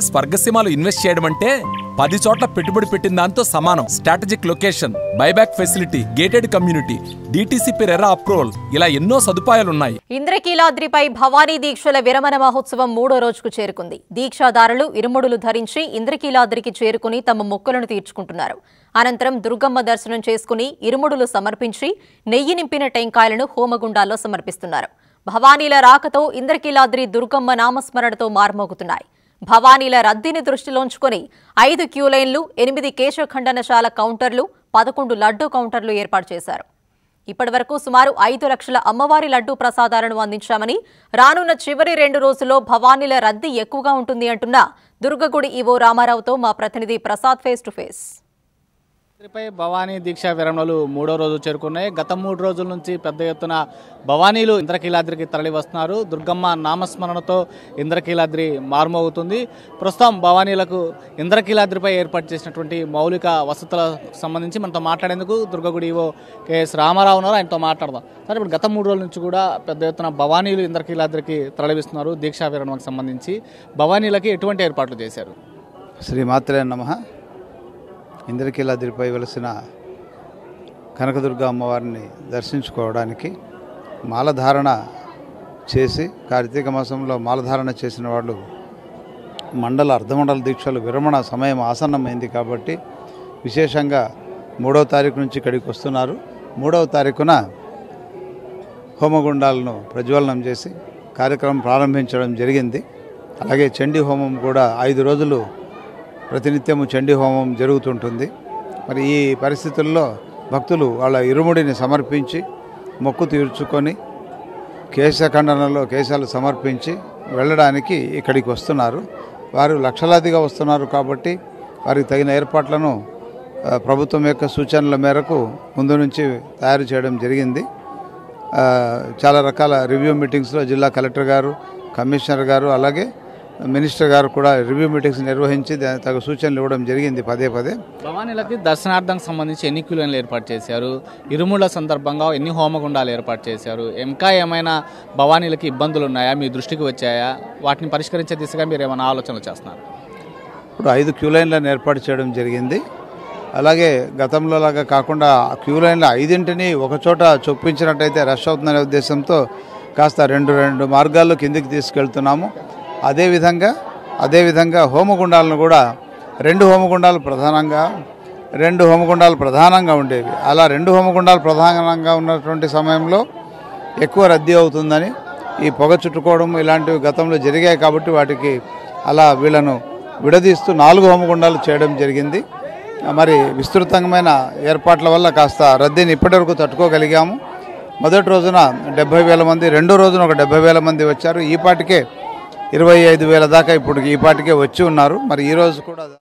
స్వర్గసీమలో invest చేయడం అంటే పది చోట్ల పెట్టుబడి పెట్టిన దాంతో సమానం strategic location buyback facility gated community DTCP RERA approval ఇలా ఎన్నో సదుపాయాలున్నాయి ఇంద్రకీలాద్రిపై భవానీ దీక్షల విరమణ మహోత్సవం మూడో రోజుకు చేరుకుంది దీక్షాదారులు ఇరుముడులు ధరించి ఇంద్రకీలాద్రికి చేరుకుని తమ మొక్కులను తీర్చుకుంటున్నారు అనంతరం దుర్గమ్మ దర్శనం చేసుకుని ఇరుముడులు సమర్పించి నెయ్యి నింపిన టెంకాయలను హోమగుండాల్లో సమర్పిస్తున్నారు భవానీల రాకతో ఇంద్రకీలాద్రి దుర్గమ్మ నామస్మరణతో మారుమోగుతున్నాయి భవానీల రద్దీని దృష్టిలోంచుకొని ఐదు క్యూలైన్లు ఎనిమిది కేశఖండనశాల కౌంటర్లు పదకొండు లడ్డూ కౌంటర్లు ఏర్పాటు చేశారు ఇప్పటివరకు సుమారు ఐదు లక్షల అమ్మవారి లడ్డూ ప్రసాదాలను అందించామని రానున్న చివరి రెండు రోజుల్లో భవానీల రద్దీ ఎక్కువగా ఉంటుంది అంటున్న దుర్గగుడి ఈవో రామారావుతో మా ప్రతినిధి ప్రసాద్ ఫేస్ టు ఫేస్ పై భవానీ దీక్ష విరమణలు మూడో రోజు చేరుకున్నాయి గత మూడు రోజుల నుంచి పెద్ద ఎత్తున భవానీలు ఇంద్రకీలాద్రికి తరలి వస్తున్నారు దుర్గమ్మ నామస్మరణతో ఇంద్రకీలాద్రి మారుమోగుతుంది ప్రస్తుతం భవానీలకు ఇంద్రకీలాద్రిపై ఏర్పాటు చేసినటువంటి మౌలిక వసతులకు సంబంధించి మనతో మాట్లాడేందుకు దుర్గగుడి ఈవో కేఎస్ రామారావు ఉన్నారు ఆయనతో మాట్లాడదాం సరే ఇప్పుడు గత మూడు రోజుల నుంచి కూడా పెద్ద ఎత్తున భవానీలు ఇంద్రకీలాద్రికి తరలిస్తున్నారు దీక్షా విరమణకు సంబంధించి భవానీలకి ఎటువంటి ఏర్పాట్లు చేశారు శ్రీ మాత్రే నమ ఇంద్రకీలాద్రిపై వెలసిన కనకదుర్గ అమ్మవారిని దర్శించుకోవడానికి మాలధారణ చేసి కార్తీక మాసంలో మాలధారణ చేసిన వాళ్ళు మండల అర్ధమండల దీక్షలు విరమణ సమయం ఆసన్నమైంది కాబట్టి విశేషంగా మూడవ తారీఖు నుంచి ఇక్కడికి వస్తున్నారు మూడవ తారీఖున హోమగుండాలను ప్రజ్వలనం చేసి కార్యక్రమం ప్రారంభించడం జరిగింది అలాగే చండీ హోమం కూడా ఐదు రోజులు ప్రతినిత్యము చండీ హోమం జరుగుతుంటుంది మరి ఈ పరిస్థితుల్లో భక్తులు వాళ్ళ ఇరుముడిని సమర్పించి మొక్కు తీర్చుకొని కేశఖండనలో కేశాలు సమర్పించి వెళ్ళడానికి ఇక్కడికి వస్తున్నారు వారు లక్షలాదిగా వస్తున్నారు కాబట్టి వారికి తగిన ఏర్పాట్లను ఆ, ప్రభుత్వం యొక్క సూచనల మేరకు ముందు నుంచి తయారు చేయడం జరిగింది ఆ, చాలా రకాల రివ్యూ మీటింగ్స్లో జిల్లా కలెక్టర్ గారు కమిషనర్ గారు అలాగే మినిస్టర్ గారు కూడా రివ్యూ మీటింగ్స్ నిర్వహించి దానికి తగు సూచనలు ఇవ్వడం జరిగింది పదే పదే భవానీలకి దర్శనార్థం సంబంధించి ఎన్ని క్యూలైన్లు ఏర్పాటు చేశారు ఇరుముల సందర్భంగా ఎన్ని హోమగుండాలు ఏర్పాటు చేశారు ఇంకా ఏమైనా భవానీలకి ఇబ్బందులు ఉన్నాయా మీ దృష్టికి వచ్చాయా వాటిని పరిష్కరించే దిశగా మీరు ఏమైనా ఆలోచనలు చేస్తున్నారు ఇప్పుడు ఐదు క్యూ లైన్లను ఏర్పాటు చేయడం జరిగింది అలాగే గతంలో లాగా కాకుండా ఆ క్యూ లైన్ల ఐదింటిని ఒకచోట చొప్పించినట్టయితే రష్ అవుతుందనే ఉద్దేశంతో కాస్త రెండు రెండు మార్గాల్లో కిందికి తీసుకెళ్తున్నాము అదేవిధంగా అదేవిధంగా హోమగుండాలను కూడా రెండు హోమగుండాలు ప్రధానంగా రెండు హోమగుండాలు ప్రధానంగా ఉండేవి అలా రెండు హోమగుండాలు ప్రధానంగా ఉన్నటువంటి సమయంలో ఎక్కువ రద్దీ అవుతుందని ఈ పొగ చుట్టుకోవడం ఇలాంటివి గతంలో జరిగాయి కాబట్టి వాటికి అలా వీళ్ళను విడదీస్తూ నాలుగు హోమగుండాలు చేయడం జరిగింది మరి విస్తృతమైన ఏర్పాట్ల వల్ల కాస్త రద్దీని ఇప్పటివరకు తట్టుకోగలిగాము మొదటి రోజున డెబ్బై వేల మంది రెండో రోజున ఒక డెబ్బై వేల మంది వచ్చారు ఈ పాటికే ఇరవై ఐదు వేల దాకా ఇప్పుడు ఈ పాటికే వచ్చి ఉన్నారు మరి ఈ రోజు కూడా